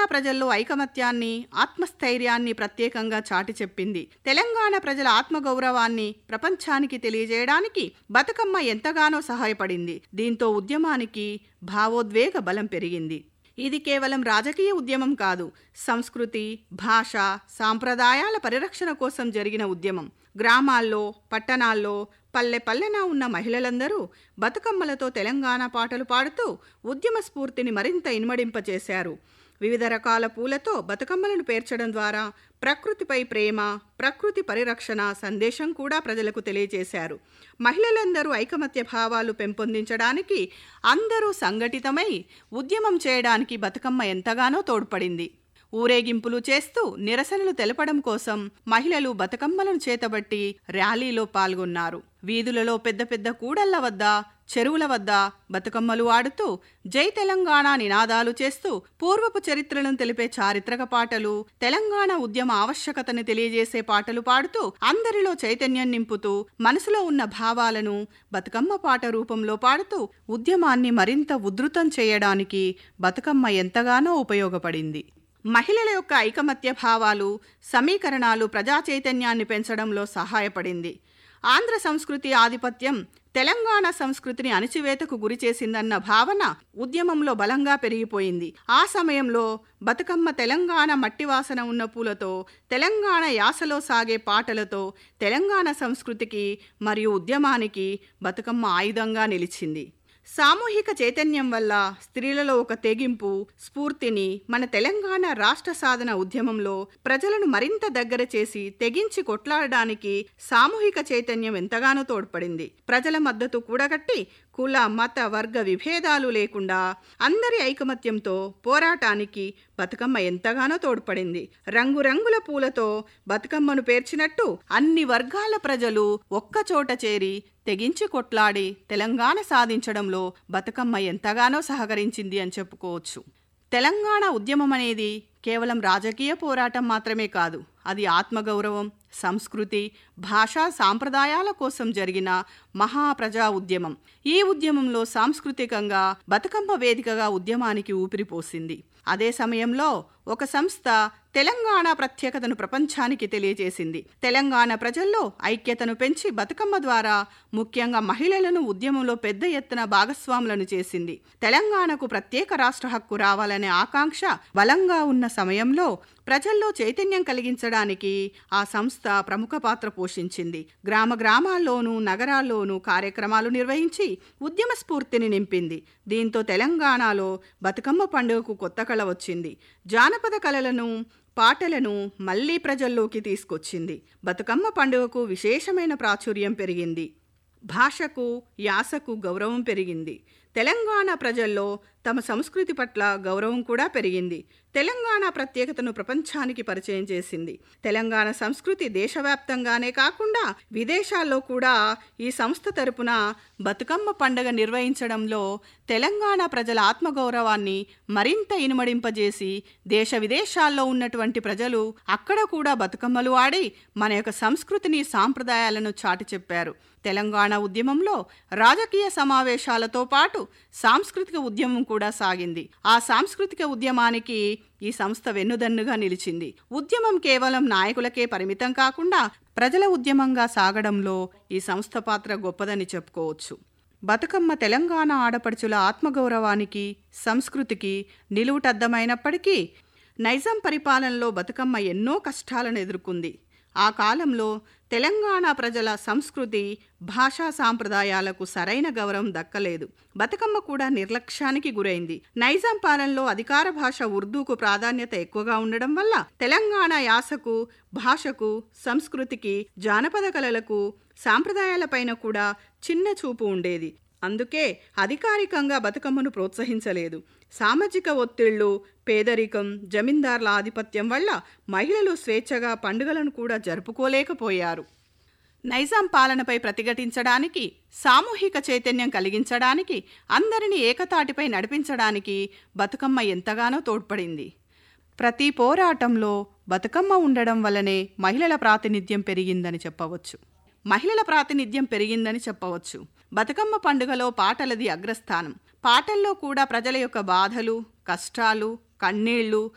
ప్రజల్లో ఐకమత్యాన్ని ఆత్మస్థైర్యాన్ని ప్రత్యేకంగా చాటి చెప్పింది తెలంగాణ ప్రజల ఆత్మగౌరవాన్ని ప్రపంచానికి తెలియజేయడానికి బతుకమ్మ ఎంతగానో సహాయపడింది దీంతో ఉద్యమానికి భావోద్వేగ బలం పెరిగింది ఇది కేవలం రాజకీయ ఉద్యమం కాదు సంస్కృతి భాష సాంప్రదాయాల పరిరక్షణ కోసం జరిగిన ఉద్యమం గ్రామాల్లో పట్టణాల్లో పల్లె పల్లెన ఉన్న మహిళలందరూ బతుకమ్మలతో తెలంగాణ పాటలు పాడుతూ ఉద్యమ స్ఫూర్తిని మరింత ఇనుమడింపచేశారు వివిధ రకాల పూలతో బతుకమ్మలను పేర్చడం ద్వారా ప్రకృతిపై ప్రేమ ప్రకృతి పరిరక్షణ సందేశం కూడా ప్రజలకు తెలియజేశారు మహిళలందరూ ఐకమత్య భావాలు పెంపొందించడానికి అందరూ సంఘటితమై ఉద్యమం చేయడానికి బతుకమ్మ ఎంతగానో తోడ్పడింది ఊరేగింపులు చేస్తూ నిరసనలు తెలపడం కోసం మహిళలు బతుకమ్మలను చేతబట్టి ర్యాలీలో పాల్గొన్నారు వీధులలో పెద్ద పెద్ద కూడళ్ల వద్ద చెరువుల వద్ద బతుకమ్మలు ఆడుతూ జై తెలంగాణ నినాదాలు చేస్తూ పూర్వపు చరిత్రలను తెలిపే చారిత్రక పాటలు తెలంగాణ ఉద్యమ ఆవశ్యకతను తెలియజేసే పాటలు పాడుతూ అందరిలో చైతన్యం నింపుతూ మనసులో ఉన్న భావాలను బతుకమ్మ పాట రూపంలో పాడుతూ ఉద్యమాన్ని మరింత ఉధృతం చేయడానికి బతుకమ్మ ఎంతగానో ఉపయోగపడింది మహిళల యొక్క ఐకమత్య భావాలు సమీకరణాలు ప్రజా చైతన్యాన్ని పెంచడంలో సహాయపడింది ఆంధ్ర సంస్కృతి ఆధిపత్యం తెలంగాణ సంస్కృతిని అణిచివేతకు గురిచేసిందన్న భావన ఉద్యమంలో బలంగా పెరిగిపోయింది ఆ సమయంలో బతుకమ్మ తెలంగాణ మట్టివాసన ఉన్న పూలతో తెలంగాణ యాసలో సాగే పాటలతో తెలంగాణ సంస్కృతికి మరియు ఉద్యమానికి బతుకమ్మ ఆయుధంగా నిలిచింది సామూహిక చైతన్యం వల్ల స్త్రీలలో ఒక తెగింపు స్ఫూర్తిని మన తెలంగాణ రాష్ట్ర సాధన ఉద్యమంలో ప్రజలను మరింత దగ్గర చేసి తెగించి కొట్లాడడానికి సామూహిక చైతన్యం ఎంతగానో తోడ్పడింది ప్రజల మద్దతు కూడగట్టి కుల మత వర్గ విభేదాలు లేకుండా అందరి ఐకమత్యంతో పోరాటానికి బతుకమ్మ ఎంతగానో తోడ్పడింది రంగురంగుల పూలతో బతుకమ్మను పేర్చినట్టు అన్ని వర్గాల ప్రజలు ఒక్కచోట చేరి తెగించి కొట్లాడి తెలంగాణ సాధించడంలో బతుకమ్మ ఎంతగానో సహకరించింది అని చెప్పుకోవచ్చు తెలంగాణ ఉద్యమం అనేది కేవలం రాజకీయ పోరాటం మాత్రమే కాదు అది ఆత్మగౌరవం సంస్కృతి భాషా సాంప్రదాయాల కోసం జరిగిన మహాప్రజా ఉద్యమం ఈ ఉద్యమంలో సాంస్కృతికంగా బతుకమ్మ వేదికగా ఉద్యమానికి ఊపిరిపోసింది అదే సమయంలో ఒక సంస్థ తెలంగాణ ప్రత్యేకతను ప్రపంచానికి తెలియజేసింది తెలంగాణ ప్రజల్లో ఐక్యతను పెంచి బతుకమ్మ ద్వారా ముఖ్యంగా మహిళలను ఉద్యమంలో పెద్ద ఎత్తున భాగస్వాములను చేసింది తెలంగాణకు ప్రత్యేక రాష్ట్ర హక్కు రావాలనే ఆకాంక్ష బలంగా ఉన్న సమయంలో ప్రజల్లో చైతన్యం కలిగించడానికి ఆ సంస్థ ప్రముఖ పాత్ర పోషించింది గ్రామ గ్రామాల్లోనూ నగరాల్లోనూ కార్యక్రమాలు నిర్వహించి ఉద్యమ స్ఫూర్తిని నింపింది దీంతో తెలంగాణలో బతుకమ్మ పండుగకు కొత్త కళ వచ్చింది జానపద కళలను పాటలను మళ్లీ ప్రజల్లోకి తీసుకొచ్చింది బతుకమ్మ పండుగకు విశేషమైన ప్రాచుర్యం పెరిగింది భాషకు యాసకు గౌరవం పెరిగింది తెలంగాణ ప్రజల్లో తమ సంస్కృతి పట్ల గౌరవం కూడా పెరిగింది తెలంగాణ ప్రత్యేకతను ప్రపంచానికి పరిచయం చేసింది తెలంగాణ సంస్కృతి దేశవ్యాప్తంగానే కాకుండా విదేశాల్లో కూడా ఈ సంస్థ తరపున బతుకమ్మ పండుగ నిర్వహించడంలో తెలంగాణ ప్రజల ఆత్మగౌరవాన్ని మరింత ఇనుమడింపజేసి దేశ విదేశాల్లో ఉన్నటువంటి ప్రజలు అక్కడ కూడా బతుకమ్మలు ఆడి మన యొక్క సంస్కృతిని సాంప్రదాయాలను చాటి చెప్పారు తెలంగాణ ఉద్యమంలో రాజకీయ సమావేశాలతో పాటు సాంస్కృతిక ఉద్యమం కూడా సాగింది ఆ సాంస్కృతిక ఉద్యమానికి ఈ సంస్థ వెన్నుదన్నుగా నిలిచింది ఉద్యమం కేవలం నాయకులకే పరిమితం కాకుండా ప్రజల ఉద్యమంగా సాగడంలో ఈ సంస్థ పాత్ర గొప్పదని చెప్పుకోవచ్చు బతుకమ్మ తెలంగాణ ఆడపడుచుల ఆత్మగౌరవానికి సంస్కృతికి నిలువుటద్దమైనప్పటికీ నైజాం పరిపాలనలో బతుకమ్మ ఎన్నో కష్టాలను ఎదుర్కొంది ఆ కాలంలో తెలంగాణ ప్రజల సంస్కృతి భాషా సాంప్రదాయాలకు సరైన గౌరవం దక్కలేదు బతుకమ్మ కూడా నిర్లక్ష్యానికి గురైంది నైజాం పాలనలో అధికార భాష ఉర్దూకు ప్రాధాన్యత ఎక్కువగా ఉండడం వల్ల తెలంగాణ యాసకు భాషకు సంస్కృతికి జానపద కళలకు సాంప్రదాయాలపైన కూడా చిన్న చూపు ఉండేది అందుకే అధికారికంగా బతుకమ్మను ప్రోత్సహించలేదు సామాజిక ఒత్తిళ్లు పేదరికం జమీందార్ల ఆధిపత్యం వల్ల మహిళలు స్వేచ్ఛగా పండుగలను కూడా జరుపుకోలేకపోయారు నైజాం పాలనపై ప్రతిఘటించడానికి సామూహిక చైతన్యం కలిగించడానికి అందరినీ ఏకతాటిపై నడిపించడానికి బతుకమ్మ ఎంతగానో తోడ్పడింది ప్రతి పోరాటంలో బతుకమ్మ ఉండడం వల్లనే మహిళల ప్రాతినిధ్యం పెరిగిందని చెప్పవచ్చు మహిళల ప్రాతినిధ్యం పెరిగిందని చెప్పవచ్చు బతుకమ్మ పండుగలో పాటలది అగ్రస్థానం పాటల్లో కూడా ప్రజల యొక్క బాధలు కష్టాలు కన్నీళ్లు